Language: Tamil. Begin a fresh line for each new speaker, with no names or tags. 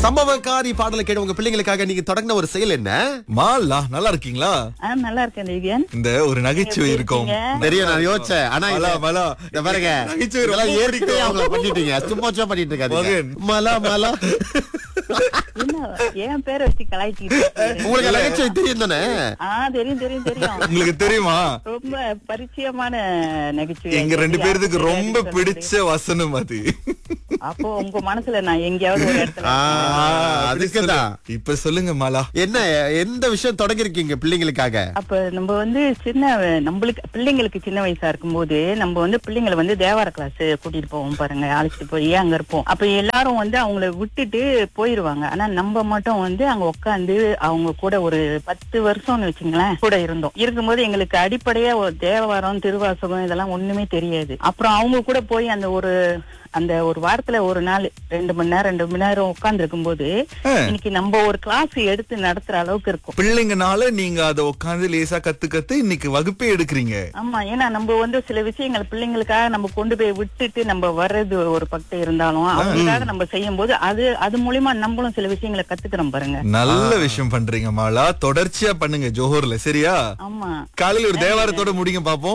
சம்பவக்காரி பாடலை கேட்டு உங்க பிள்ளைங்களுக்காக நீங்க தொடங்கின ஒரு செயல் என்ன
மாலா நல்லா இருக்கீங்களா
ஆ நல்லா இருக்கேன் தேவியன்
இந்த ஒரு நகைச்சுவை
எப்படி
இருக்கும்
இருக்கீங்க?
தெரியும் நான் யோசிச்சேன் ஆனா இது-
மலா, மலா.
இந்த பாருங்க
நகைச்சுவை ரொம்ப
இதெல்லாம் ஏற்கனவே
பிடிக்கும்.
அவங்கள பண்ணிட்டீங்க சும்மா சும்மா பண்ணிட்டு இருக்காதீங்க
மகன்.
மலா மலா
என்ன என் பேரை வச்சு கலாய்ச்சிட்டு இருக்கீங்க?
உங்களுக்கு நகைச்சுவை தெரியும் தானே
ஆ தெரியும் தெரியும் தெரியும்
உங்களுக்கு தெரியுமா
ரொம்ப பரிச்சயமான நகைச்சுவை
எங்க ரெண்டு
அது
பேருக்கு
யாருக்கு
ரொம்ப
சொல்றது?
பிடிச்ச வசனம் அது
அப்போ உங்க மனசுல நான் எங்கேயாவது ஒரு இடத்துல
ஆ,
இருக்கேன்.
அதுக்குதான்
இப்ப சொல்லுங்க மாலா
என்ன எந்த விஷயம் தொடங்கிருக்கீங்க பிள்ளைங்களுக்காக
அப்ப நம்ம வந்து சின்ன நம்மளுக்கு பிள்ளைங்களுக்கு சின்ன வயசா இருக்கும்போது நம்ம வந்து பிள்ளைங்களை வந்து தேவார கிளாஸ் கூட்டிட்டு போவோம் பாருங்க அழைச்சிட்டு போய் அங்க இருப்போம் அப்ப எல்லாரும் வந்து அவங்கள விட்டுட்டு போயிருவாங்க ஆனா நம்ம மட்டும் வந்து அங்க உட்காந்து அவங்க கூட ஒரு பத்து வருஷம்னு வச்சுங்களேன் கூட இருந்தோம் இருக்கும்போது எங்களுக்கு அடிப்படையா ஒரு தேவாரம் திருவாசகம் இதெல்லாம் ஒண்ணுமே தெரியாது அப்புறம் அவங்க கூட போய் அந்த ஒரு அந்த ஒரு வாரத்துல ஒரு நாள் ரெண்டு மணி நேரம் ரெண்டு மணி நேரம் உட்கார்ந்து இருக்கும்போது
ஆ.
இன்னைக்கு நம்ம ஒரு கிளாஸ் எடுத்து நடத்துற அளவுக்கு இருக்கும்
பிள்ளைங்கனால நீங்க அத உட்கார்ந்து லேசா கத்து கத்து இன்னைக்கு வகுப்பே எடுக்கிறீங்க
ஆமா ஏன்னா நம்ம வந்து சில விஷயங்கள் பிள்ளைங்களுக்காக நம்ம கொண்டு போய் விட்டுட்டு நம்ம வர்றது ஒரு பக்கம் இருந்தாலும் அவங்களுக்காக நம்ம செய்யும் போது அது அது மூலியமா நம்மளும் சில விஷயங்களை கத்துக்கிறோம் பாருங்க
நல்ல விஷயம் பண்றீங்க மாலா தொடர்ச்சியா பண்ணுங்க ஜோஹர்ல சரியா
ஆமா
காலையில ஒரு தேவாரத்தோட முடிங்க பாப்போம்